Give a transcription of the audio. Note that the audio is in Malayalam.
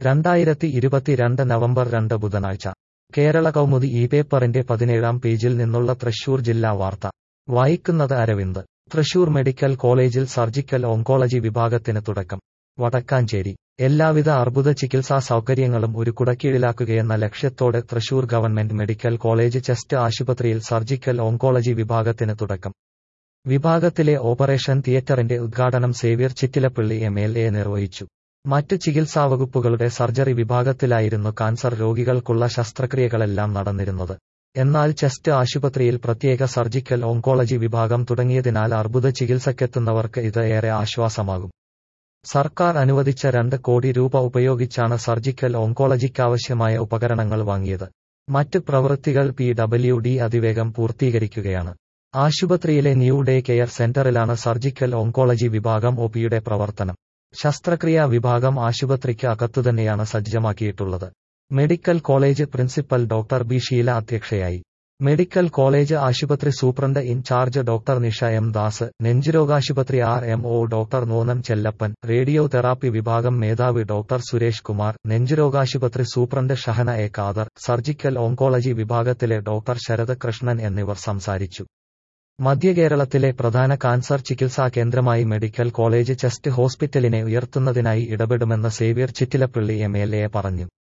രണ്ടായിരത്തി ഇരുപത്തിരണ്ട് നവംബർ രണ്ട് ബുധനാഴ്ച കേരള കൗമുദി ഈ പേപ്പറിന്റെ പതിനേഴാം പേജിൽ നിന്നുള്ള തൃശൂർ ജില്ലാ വാർത്ത വായിക്കുന്നത് അരവിന്ദ് തൃശൂർ മെഡിക്കൽ കോളേജിൽ സർജിക്കൽ ഓങ്കോളജി വിഭാഗത്തിന് തുടക്കം വടക്കാഞ്ചേരി എല്ലാവിധ അർബുദ ചികിത്സാ സൗകര്യങ്ങളും ഒരു കുടക്കീഴിലാക്കുകയെന്ന ലക്ഷ്യത്തോടെ Thrissur government medical college chest ആശുപത്രിയിൽ സർജിക്കൽ ഓങ്കോളജി വിഭാഗത്തിന് തുടക്കം വിഭാഗത്തിലെ ഓപ്പറേഷൻ തിയേറ്ററിന്റെ ഉദ്ഘാടനം Xavier Chittilappally M L A നിർവഹിച്ചു മറ്റ് ചികിത്സാവകുപ്പുകളുടെ സർജറി വിഭാഗത്തിലായിരുന്നു കാൻസർ രോഗികൾക്കുള്ള ശസ്ത്രക്രിയകളെല്ലാം നടന്നിരുന്നത് എന്നാൽ ചെസ്റ്റ് ആശുപത്രിയിൽ പ്രത്യേക സർജിക്കൽ ഓങ്കോളജി വിഭാഗം തുടങ്ങിയതിനാൽ അർബുദ ചികിത്സക്കെത്തുന്നവർക്ക് ഇത് ഏറെ ആശ്വാസമാകും സർക്കാർ അനുവദിച്ച രണ്ട് കോടി രൂപ ഉപയോഗിച്ചാണ് സർജിക്കൽ ഓങ്കോളജിക്കാവശ്യമായ ഉപകരണങ്ങൾ വാങ്ങിയത് മറ്റ് പ്രവൃത്തികൾ പി ഡബ്ല്യു ഡി അതിവേഗം പൂർത്തീകരിക്കുകയാണ് ആശുപത്രിയിലെ ന്യൂ ഡേ കെയർ സെന്ററിലാണ് സർജിക്കൽ ഓങ്കോളജി വിഭാഗം ഒപിയുടെ പ്രവർത്തനം ശസ്ത്രക്രിയാ വിഭാഗം ആശുപത്രിക്ക് അകത്തുതന്നെയാണ് സജ്ജമാക്കിയിട്ടുള്ളത് medical college principal doctor B Sheela അധ്യക്ഷയായി മെഡിക്കൽ കോളേജ് ആശുപത്രി superintendent in charge doctor Nisha M Das നെഞ്ചുരോഗാശുപത്രി R M O doctor Nonam Chellappan radiotherapy വിഭാഗം മേധാവി ഡോക്ടർ സുരേഷ് കുമാർ നെഞ്ചുരോഗാശുപത്രി superintendent Shahana A Khader surgical oncology വിഭാഗത്തിലെ ഡോക്ടർ ശരത് കൃഷ്ണൻ എന്നിവർ സംസാരിച്ചു മധ്യകേരളത്തിലെ പ്രധാന കാൻസർ ചികിത്സാ കേന്ദ്രമായി മെഡിക്കൽ കോളേജ് ചെസ്റ്റ് ഹോസ്പിറ്റലിനെ ഉയർത്തുന്നതിനായി ഇടപെടുമെന്ന് Xavier Chittilappally M L A പറഞ്ഞു